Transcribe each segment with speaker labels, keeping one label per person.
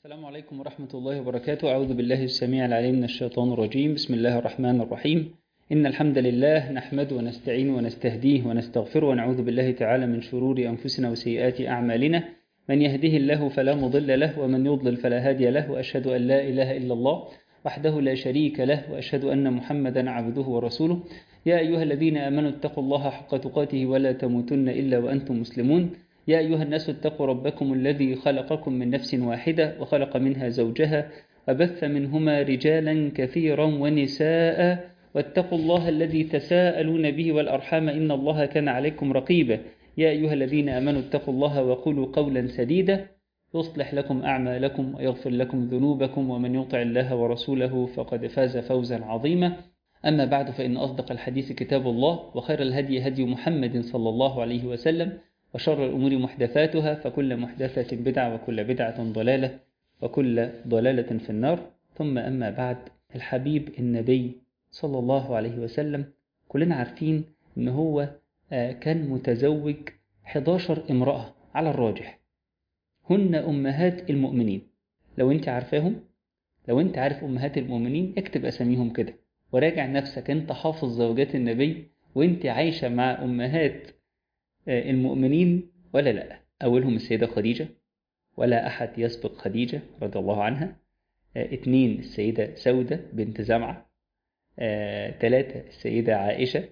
Speaker 1: السلام عليكم ورحمة الله وبركاته أعوذ بالله السميع العليم من الشيطان الرجيم بسم الله الرحمن الرحيم إن الحمد لله نحمد ونستعين ونستهديه ونستغفر ونعوذ بالله تعالى من شرور أنفسنا وسيئات أعمالنا من يهده الله فلا مضل له ومن يضلل فلا هادي له وأشهد أن لا إله إلا الله وحده لا شريك له وأشهد أن محمدا عبده ورسوله يا أيها الذين آمنوا اتقوا الله حق تقاته ولا تموتن إلا وأنتم مسلمون يا أيها الناس اتقوا ربكم الذي خلقكم من نفس واحدة وخلق منها زوجها وبث منهما رجالا كثيرا ونساء واتقوا الله الذي تساءلون به والأرحام إن الله كان عليكم رقيبا يا أيها الذين آمنوا اتقوا الله وقولوا قولا سديدا يصلح لكم أعمالكم ويغفر لكم ذنوبكم ومن يطع الله ورسوله فقد فاز فوزا عظيما أما بعد فإن أصدق الحديث كتاب الله وخير الهدي هدي محمد صلى الله عليه وسلم وشر الأمور محدثاتها فكل محدثة بدعة وكل بدعة ضلالة وكل ضلالة في النار ثم أما بعد الحبيب النبي صلى الله عليه وسلم كلنا عارفين إن هو كان متزوج 11 امرأة على الراجح هن أمهات المؤمنين لو أنت عارفاهم لو أنت عارف أمهات المؤمنين اكتب أساميهم كده وراجع نفسك أنت حافظ زوجات النبي وأنت عايشة مع أمهات المؤمنين ولا لا أولهم السيدة خديجة ولا أحد يسبق خديجة رضي الله عنها اثنين السيدة سودة بنت زمعة ثلاثة السيدة عائشة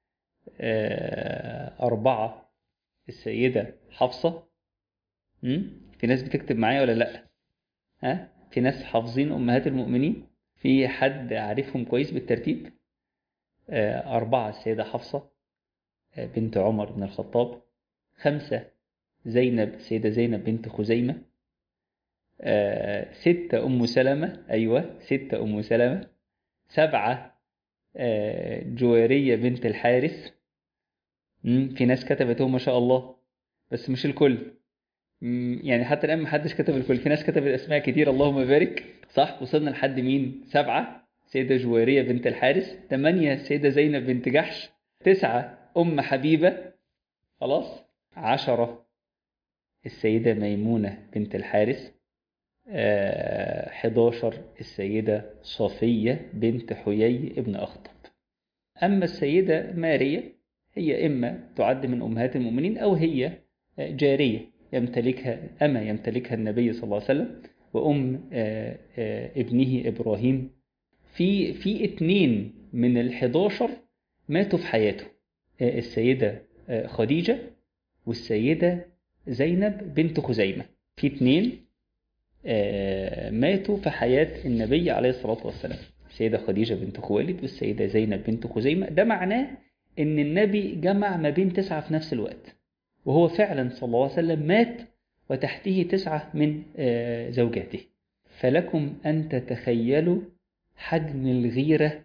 Speaker 1: أربعة السيدة حفصة في ناس بتكتب معايا ولا لأ ها في ناس حافظين أمهات المؤمنين في حد عارفهم كويس بالترتيب أربعة السيدة حفصة بنت عمر بن الخطاب خمسة زينب سيدة زينب بنت خزيمة آه ستة أم سلمة أيوة ستة أم سلمة سبعة آه جويرية بنت الحارث في ناس كتبته ما شاء الله بس مش الكل يعني حتى الآن محدش كتب الكل في ناس كتبت أسماء كتير اللهم بارك صح وصلنا لحد مين سبعة سيدة جويرية بنت الحارث ثمانية سيدة زينب بنت جحش تسعة أم حبيبة خلاص عشرة السيدة ميمونة بنت الحارث آه 11 السيدة صفية بنت حيي ابن أخطب أما السيدة ماريا هي إما تعد من أمهات المؤمنين أو هي جارية يمتلكها أما يمتلكها النبي صلى الله عليه وسلم وأم آه آه ابنه إبراهيم في في اتنين من الحداشر ماتوا في حياته السيدة خديجة والسيدة زينب بنت خزيمة في اتنين ماتوا في حياة النبي عليه الصلاة والسلام السيدة خديجة بنت خوالد والسيدة زينب بنت خزيمة ده معناه ان النبي جمع ما بين تسعة في نفس الوقت وهو فعلا صلى الله عليه وسلم مات وتحته تسعة من زوجاته فلكم أن تتخيلوا حجم الغيرة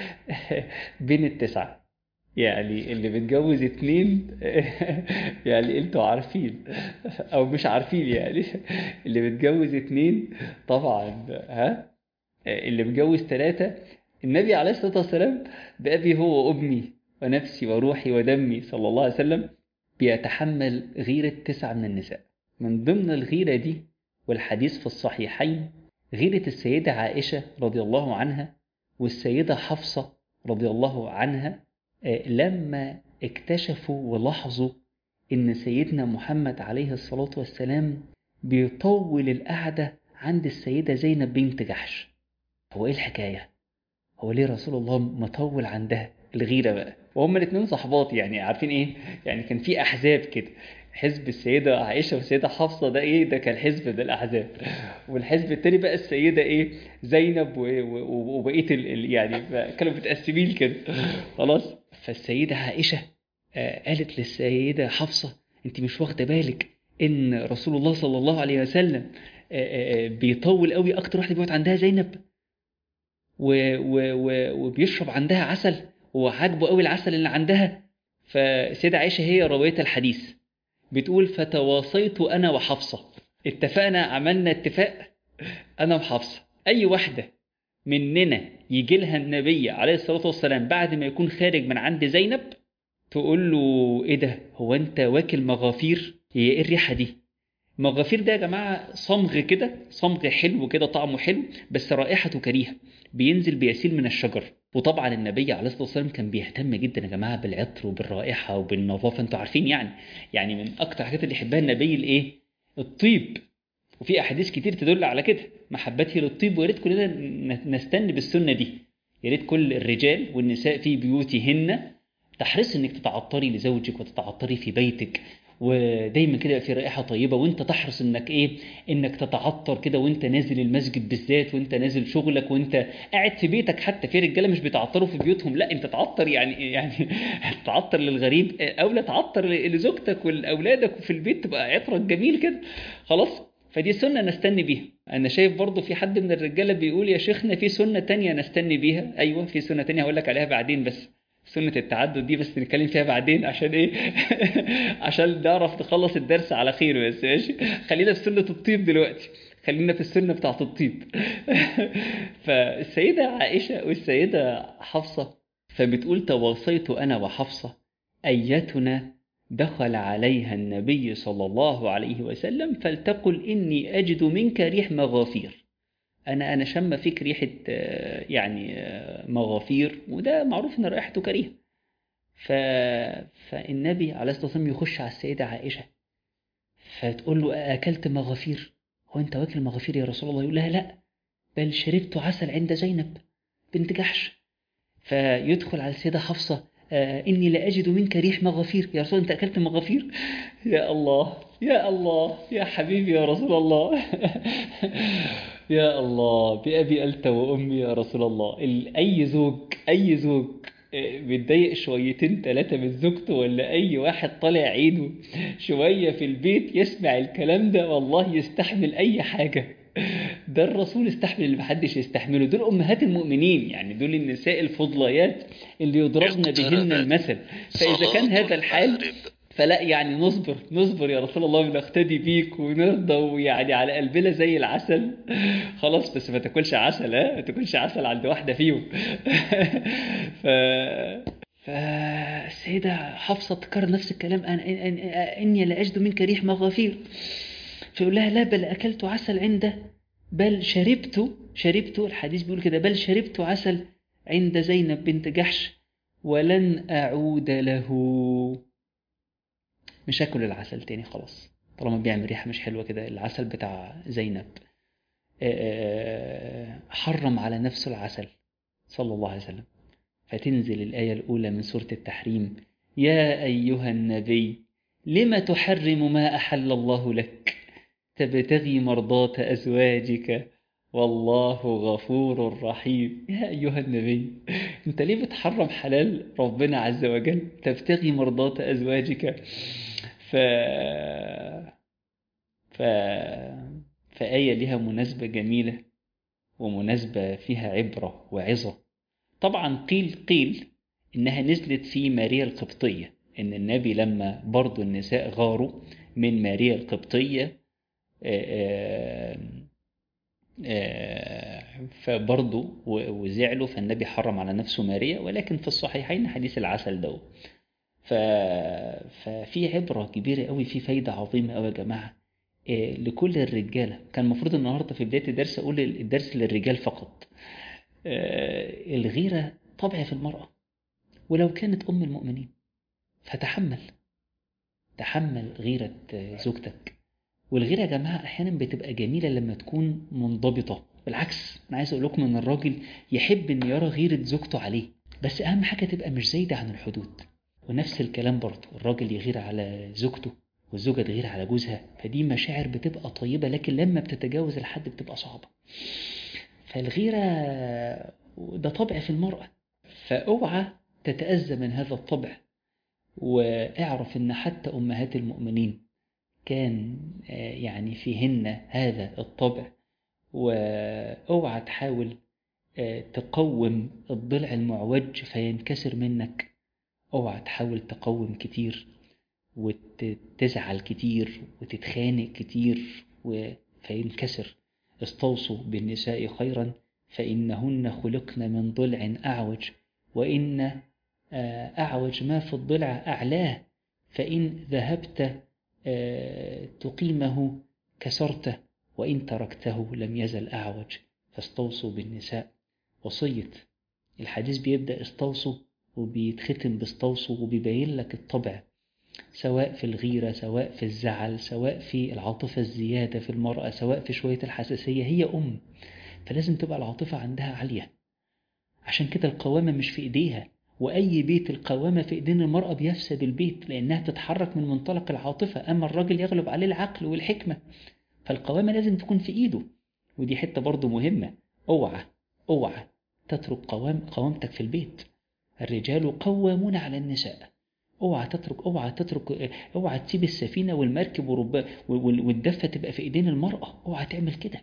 Speaker 1: بين التسعة يعني اللي بتجوز اتنين يعني انتوا عارفين او مش عارفين يعني اللي بتجوز اتنين طبعا ها اللي متجوز ثلاثة النبي عليه الصلاة والسلام بأبي هو وأمي ونفسي وروحي ودمي صلى الله عليه وسلم بيتحمل غيرة تسعة من النساء من ضمن الغيرة دي والحديث في الصحيحين غيرة السيدة عائشة رضي الله عنها والسيدة حفصة رضي الله عنها لما اكتشفوا ولاحظوا ان سيدنا محمد عليه الصلاة والسلام بيطول القعدة عند السيدة زينب بنت جحش هو ايه الحكاية هو ليه رسول الله مطول عندها الغيرة بقى وهم الاتنين صحبات يعني عارفين ايه يعني كان في احزاب كده حزب السيدة عائشة والسيدة حفصة ده ايه ده كان حزب من الأحزاب والحزب التاني بقى السيدة ايه زينب وبقية ال يعني كانوا متقسمين كده خلاص فالسيدة عائشة قالت للسيدة حفصة انت مش واخدة بالك ان رسول الله صلى الله عليه وسلم بيطول قوي اكتر واحدة بيقعد عندها زينب وبيشرب عندها عسل وعاجبه قوي العسل اللي عندها فالسيدة عائشة هي راوية الحديث بتقول فتواصيت انا وحفصة اتفقنا عملنا اتفاق انا وحفصة اي واحدة مننا يجي لها النبي عليه الصلاة والسلام بعد ما يكون خارج من عند زينب تقول له ايه ده هو انت واكل مغافير هي ايه الريحة دي مغافير ده يا جماعة صمغ كده صمغ حلو كده طعمه حلو بس رائحته كريهة بينزل بيسيل من الشجر وطبعا النبي عليه الصلاة والسلام كان بيهتم جدا يا جماعة بالعطر وبالرائحة وبالنظافة انتوا عارفين يعني يعني من أكتر الحاجات اللي يحبها النبي الإيه؟ الطيب وفي أحاديث كتير تدل على كده محبته للطيب ويا ريت كلنا نستنى بالسنة دي يا ريت كل الرجال والنساء في بيوتهن تحرص انك تتعطري لزوجك وتتعطري في بيتك ودايما كده في رائحه طيبه وانت تحرص انك ايه انك تتعطر كده وانت نازل المسجد بالذات وانت نازل شغلك وانت قاعد في بيتك حتى في رجاله مش بيتعطروا في بيوتهم لا انت تعطر يعني يعني تعطر للغريب او لا تعطر لزوجتك ولاولادك وفي البيت تبقى عطرك جميل كده خلاص فدي سنه نستني بيها انا شايف برضو في حد من الرجاله بيقول يا شيخنا في سنه تانية نستني بيها ايوه في سنه تانية هقول لك عليها بعدين بس سنة التعدد دي بس نتكلم فيها بعدين عشان ايه عشان نعرف نخلص الدرس على خير بس ماشي خلينا في سنة الطيب دلوقتي خلينا في السنة بتاعة الطيب فالسيدة عائشة والسيدة حفصة فبتقول تواصيت أنا وحفصة أيتنا دخل عليها النبي صلى الله عليه وسلم فلتقل إني أجد منك ريح مغافير انا انا شم فيك ريحه يعني مغافير وده معروف ان رائحته كريهه ف... فالنبي عليه الصلاه والسلام يخش على السيده عائشه فتقول له اكلت مغافير هو انت واكل مغافير يا رسول الله يقول لها لا بل شربت عسل عند زينب بنت جحش فيدخل على السيده حفصه آه إني لأجد منك ريح مغافير يا رسول أنت أكلت مغافير يا الله يا الله يا حبيبي يا رسول الله يا الله بأبي أنت وأمي يا رسول الله أي زوج أي زوج متضايق شويتين ثلاثة من زوجته ولا أي واحد طالع عينه شوية في البيت يسمع الكلام ده والله يستحمل أي حاجة ده الرسول استحمل اللي محدش يستحمله دول أمهات المؤمنين يعني دول النساء الفضليات اللي يضربن بهن المثل فإذا كان هذا الحال فلا يعني نصبر نصبر يا رسول الله ونقتدي بيك ونرضى ويعني على قلبنا زي العسل خلاص بس ما تاكلش عسل ها ما تاكلش عسل عند واحده فيهم ف فالسيدة حفصة تكرر نفس الكلام أنا إني لأجد منك ريح مغافير فيقول لها لا بل أكلت عسل عنده بل شربت شربت الحديث بيقول كده بل شربت عسل عند زينب بنت جحش ولن أعود له مش هاكل العسل تاني خلاص طالما بيعمل ريحة مش حلوة كده العسل بتاع زينب حرم على نفسه العسل صلى الله عليه وسلم فتنزل الآية الأولى من سورة التحريم يا أيها النبي لم تحرم ما أحل الله لك تبتغي مرضات أزواجك والله غفور رحيم يا أيها النبي أنت ليه بتحرم حلال ربنا عز وجل تبتغي مرضات أزواجك ف... ف... فآية لها مناسبة جميلة ومناسبة فيها عبرة وعظة طبعا قيل قيل إنها نزلت في ماريا القبطية إن النبي لما برضو النساء غاروا من ماريا القبطية آآ آآ فبرضه وزعلوا فالنبي حرم على نفسه ماريا ولكن في الصحيحين حديث العسل ده ف... ففي عبرة كبيرة قوي في فايدة عظيمة قوي يا جماعة لكل الرجالة كان المفروض النهاردة في بداية الدرس أقول الدرس للرجال فقط الغيرة طبع في المرأة ولو كانت أم المؤمنين فتحمل تحمل غيرة زوجتك والغيرة يا جماعة أحيانا بتبقى جميلة لما تكون منضبطة بالعكس أنا عايز أقول لكم إن الراجل يحب إن يرى غيرة زوجته عليه بس أهم حاجة تبقى مش زايدة عن الحدود ونفس الكلام برضه الراجل يغير على زوجته والزوجة تغير على جوزها فدي مشاعر بتبقى طيبة لكن لما بتتجاوز الحد بتبقى صعبة فالغيرة ده طبع في المرأة فاوعى تتأذى من هذا الطبع واعرف ان حتى أمهات المؤمنين كان يعني فيهن هذا الطبع واوعى تحاول تقوم الضلع المعوج فينكسر منك اوعى تحاول تقوم كتير وتزعل كتير وتتخانق كتير فينكسر استوصوا بالنساء خيرا فإنهن خلقن من ضلع أعوج وإن أعوج ما في الضلع أعلاه فإن ذهبت تقيمه كسرته وإن تركته لم يزل أعوج فاستوصوا بالنساء وصية الحديث بيبدأ استوصوا وبيتختم باستوصوا وبيبين لك الطبع سواء في الغيرة سواء في الزعل سواء في العاطفة الزيادة في المرأة سواء في شوية الحساسية هي أم فلازم تبقى العاطفة عندها عالية عشان كده القوامة مش في إيديها وأي بيت القوامة في إيدين المرأة بيفسد البيت لأنها تتحرك من منطلق العاطفة أما الراجل يغلب عليه العقل والحكمة فالقوامة لازم تكون في إيده ودي حتة برضو مهمة اوعى اوعى تترك قوام قوامتك في البيت الرجال قوامون على النساء اوعى تترك اوعى تترك اوعى تسيب السفينه والمركب ورب والدفه تبقى في ايدين المراه اوعى تعمل كده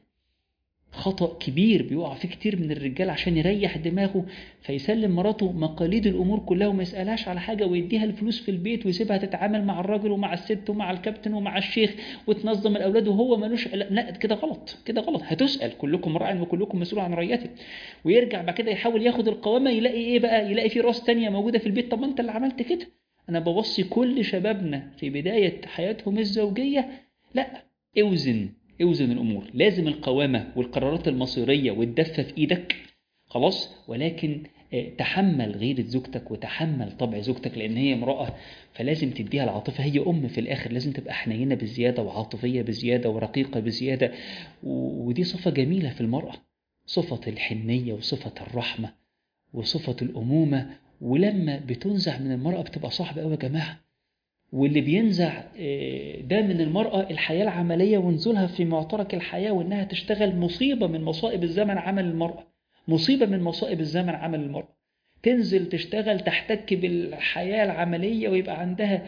Speaker 1: خطأ كبير بيقع فيه كتير من الرجال عشان يريح دماغه فيسلم مراته مقاليد الأمور كلها وما يسألهاش على حاجة ويديها الفلوس في البيت ويسيبها تتعامل مع الراجل ومع الست ومع الكابتن ومع الشيخ وتنظم الأولاد وهو ملوش لا كده غلط كده غلط هتسأل كلكم راع وكلكم مسؤول عن رعيته ويرجع بعد كده يحاول ياخد القوامة يلاقي إيه بقى يلاقي في راس تانية موجودة في البيت طب ما أنت اللي عملت كده أنا بوصي كل شبابنا في بداية حياتهم الزوجية لا اوزن اوزن الامور لازم القوامه والقرارات المصيريه والدفه في ايدك خلاص ولكن تحمل غيرة زوجتك وتحمل طبع زوجتك لان هي امراه فلازم تديها العاطفه هي ام في الاخر لازم تبقى حنينه بزياده وعاطفيه بزياده ورقيقه بزياده ودي صفه جميله في المراه صفه الحنيه وصفه الرحمه وصفه الامومه ولما بتنزع من المراه بتبقى صعبه قوي يا جماعه واللي بينزع ده من المرأة الحياة العملية ونزولها في معترك الحياة وإنها تشتغل مصيبة من مصائب الزمن عمل المرأة مصيبة من مصائب الزمن عمل المرأة تنزل تشتغل تحتك بالحياة العملية ويبقى عندها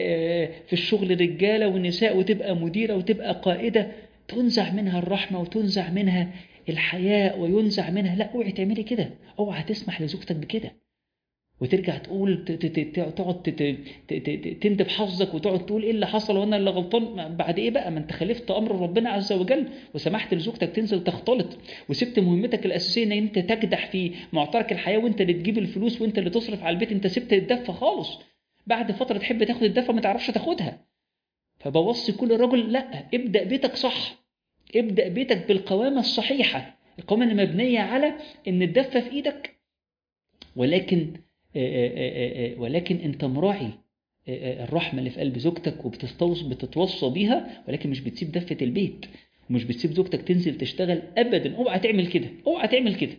Speaker 1: في الشغل رجالة ونساء وتبقى مديرة وتبقى قائدة تنزع منها الرحمة وتنزع منها الحياء وينزع منها لا اوعي تعملي كده اوعى تسمح لزوجتك بكده وترجع تقول تقعد تندب حظك وتقعد تقول ايه اللي حصل وانا اللي غلطان بعد ايه بقى ما انت خالفت امر ربنا عز وجل وسمحت لزوجتك تنزل تختلط وسبت مهمتك الاساسيه ان انت تكدح في معترك الحياه وانت اللي تجيب الفلوس وانت اللي تصرف على البيت انت سبت الدفه خالص بعد فتره تحب تاخد الدفه ما تعرفش تاخدها فبوصي كل رجل لا ابدا بيتك صح ابدا بيتك بالقوامه الصحيحه القوامه اللي مبنيه على ان الدفه في ايدك ولكن ولكن انت مراعي الرحمة اللي في قلب زوجتك وبتستوص بتتوصى بيها ولكن مش بتسيب دفة البيت ومش بتسيب زوجتك تنزل تشتغل ابدا اوعى تعمل كده اوعى تعمل كده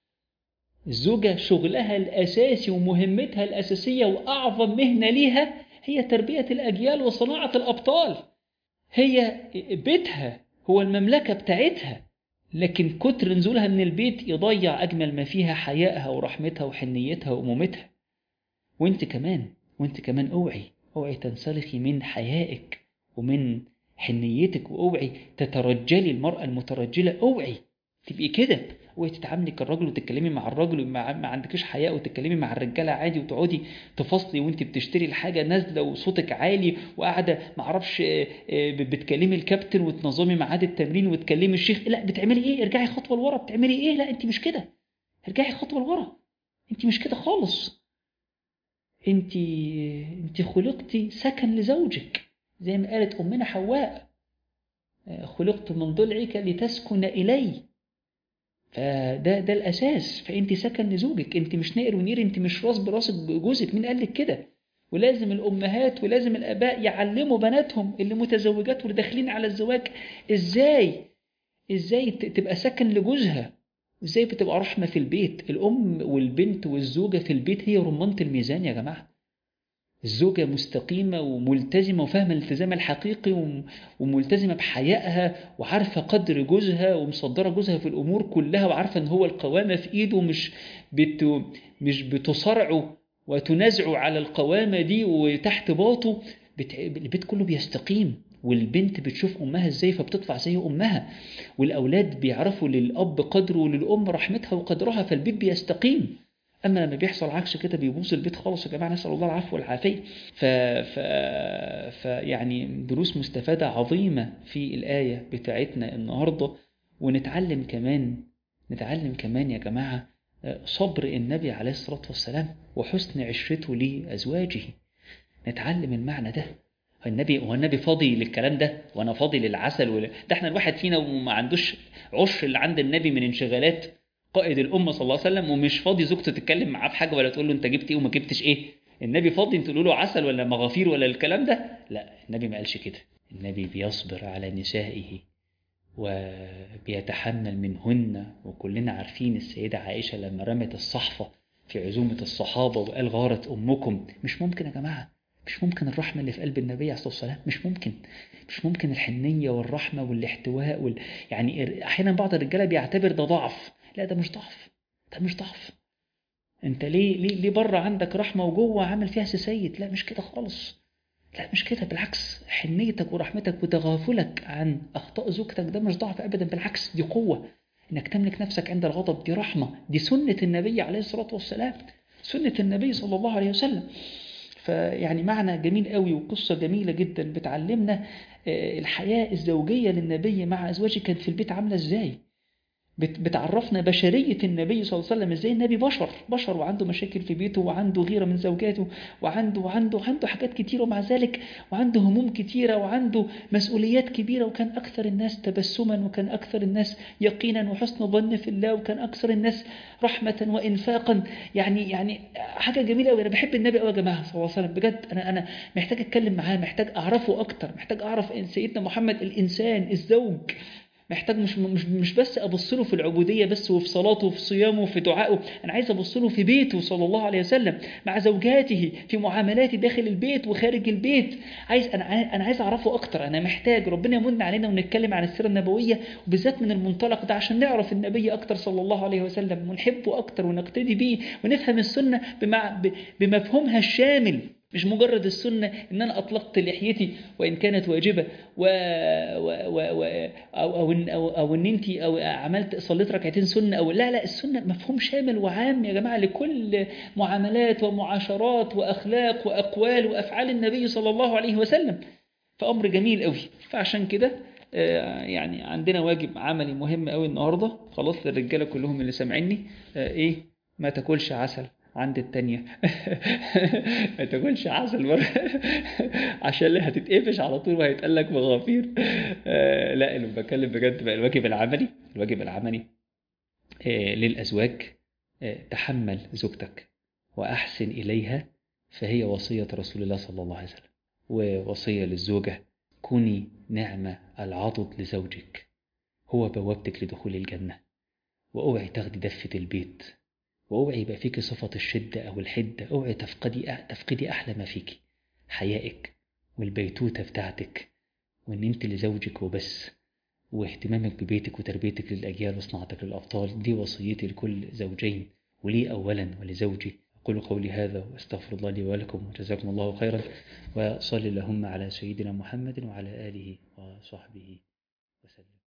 Speaker 1: الزوجة شغلها الأساسي ومهمتها الأساسية وأعظم مهنة ليها هي تربية الأجيال وصناعة الأبطال هي بيتها هو المملكة بتاعتها لكن كتر نزولها من البيت يضيع أجمل ما فيها حيائها ورحمتها وحنيتها وأمومتها وانت كمان وانت كمان اوعي اوعي تنسلخي من حيائك ومن حنيتك واوعي تترجلي المرأة المترجلة اوعي تبقي كده اوعي تتعاملي كالراجل وتتكلمي مع الراجل وما ما عندكش حياء وتتكلمي مع الرجاله عادي وتقعدي تفصلي وانت بتشتري الحاجه نازله وصوتك عالي وقاعده ما اعرفش بتكلمي الكابتن وتنظمي ميعاد التمرين وتكلمي الشيخ لا بتعملي ايه ارجعي خطوه لورا بتعملي ايه لا انت مش كده ارجعي خطوه لورا انت مش كده خالص انت انت خلقتي سكن لزوجك زي ما قالت امنا حواء خلقت من ضلعك لتسكن الي فده ده الاساس فانت سكن لزوجك انت مش نائر ونير انت مش راس براس جوزك مين قال لك كده ولازم الامهات ولازم الاباء يعلموا بناتهم اللي متزوجات واللي داخلين على الزواج ازاي ازاي تبقى سكن لجوزها ازاي بتبقى رحمه في البيت الام والبنت والزوجه في البيت هي رمانه الميزان يا جماعه الزوجة مستقيمة وملتزمة وفاهمة الالتزام الحقيقي وملتزمة بحيائها وعارفة قدر جوزها ومصدرة جوزها في الأمور كلها وعارفة إن هو القوامة في إيده مش بت مش بتصارعه وتنازعه على القوامة دي وتحت باطه بت... البيت كله بيستقيم والبنت بتشوف أمها إزاي فبتطلع زي أمها والأولاد بيعرفوا للأب قدره وللأم رحمتها وقدرها فالبيت بيستقيم اما لما بيحصل عكس كده بيبوظ البيت خالص يا جماعه نسال الله العفو والعافيه ف... ف... ف يعني دروس مستفاده عظيمه في الايه بتاعتنا النهارده ونتعلم كمان نتعلم كمان يا جماعه صبر النبي عليه الصلاه والسلام وحسن عشرته لازواجه نتعلم المعنى ده هو النبي هو النبي فاضي للكلام ده وانا فاضي للعسل ولا ده احنا الواحد فينا وما عندوش عشر اللي عند النبي من انشغالات قائد الامه صلى الله عليه وسلم ومش فاضي زوجته تتكلم معاه في حاجه ولا تقول له انت جبت ايه وما جبتش ايه النبي فاضي انت تقولوا له عسل ولا مغافير ولا الكلام ده لا النبي ما قالش كده النبي بيصبر على نسائه وبيتحمل منهن وكلنا عارفين السيدة عائشة لما رمت الصحفة في عزومة الصحابة وقال غارت أمكم مش ممكن يا جماعة مش ممكن الرحمة اللي في قلب النبي عليه الصلاة والسلام مش ممكن مش ممكن الحنية والرحمة والاحتواء وال... يعني أحيانا بعض الرجالة بيعتبر ده ضعف لا ده مش ضعف ده مش ضعف انت ليه ليه ليه بره عندك رحمة وجوه عامل فيها سيد لا مش كده خالص لا مش كده بالعكس حنيتك ورحمتك وتغافلك عن أخطاء زوجتك ده مش ضعف أبدا بالعكس دي قوة إنك تملك نفسك عند الغضب دي رحمة دي سنة النبي عليه الصلاة والسلام سنة النبي صلى الله عليه وسلم فيعني معنى جميل قوي وقصة جميلة جدا بتعلمنا الحياة الزوجية للنبي مع أزواجه كانت في البيت عاملة إزاي بتعرفنا بشرية النبي صلى الله عليه وسلم ازاي النبي بشر بشر وعنده مشاكل في بيته وعنده غيرة من زوجاته وعنده وعنده عنده حاجات كتيرة ومع ذلك وعنده هموم كتيرة وعنده مسؤوليات كبيرة وكان أكثر الناس تبسما وكان أكثر الناس يقينا وحسن ظن في الله وكان أكثر الناس رحمة وإنفاقا يعني يعني حاجة جميلة قوي أنا بحب النبي قوي يا جماعة صلى الله عليه وسلم بجد أنا أنا محتاج أتكلم معاه محتاج أعرفه أكتر محتاج أعرف سيدنا محمد الإنسان الزوج محتاج مش مش مش بس ابص له في العبوديه بس وفي صلاته وفي صيامه وفي دعائه انا عايز ابص له في بيته صلى الله عليه وسلم مع زوجاته في معاملاته داخل البيت وخارج البيت عايز انا انا عايز اعرفه اكتر انا محتاج ربنا يمن علينا ونتكلم عن السيره النبويه وبالذات من المنطلق ده عشان نعرف النبي اكتر صلى الله عليه وسلم ونحبه اكتر ونقتدي بيه ونفهم السنه بمع بمفهومها الشامل مش مجرد السنة إن أنا أطلقت لحيتي وإن كانت واجبة و... و... و... و... أو أو إن أو, أو إن أنت أو عملت صليت ركعتين سنة أو لا لا السنة مفهوم شامل وعام يا جماعة لكل معاملات ومعاشرات وأخلاق وأقوال وأفعال النبي صلى الله عليه وسلم فأمر جميل قوي فعشان كده يعني عندنا واجب عملي مهم قوي النهارده خلاص للرجاله كلهم اللي سامعيني ايه ما تاكلش عسل عند التانية ما تاكلش عسل مرة عشان اللي هتتقفش على طول وهيتقال لك مغافير آه لا اللي بتكلم بجد بقى الواجب العملي الواجب العملي آه للأزواج آه تحمل زوجتك وأحسن إليها فهي وصية رسول الله صلى الله عليه وسلم ووصية للزوجة كوني نعمة العضد لزوجك هو بوابتك لدخول الجنة وأوعي تاخدي دفة البيت واوعي يبقى فيك صفة الشدة أو الحدة اوعي تفقدي تفقدي أحلى ما فيك حيائك والبيتوتة بتاعتك وإن أنت لزوجك وبس واهتمامك ببيتك وتربيتك للأجيال وصناعتك للأبطال دي وصيتي لكل زوجين ولي أولا ولزوجي أقول قولي هذا وأستغفر الله لي ولكم وجزاكم الله خيرا وصلي اللهم على سيدنا محمد وعلى آله وصحبه وسلم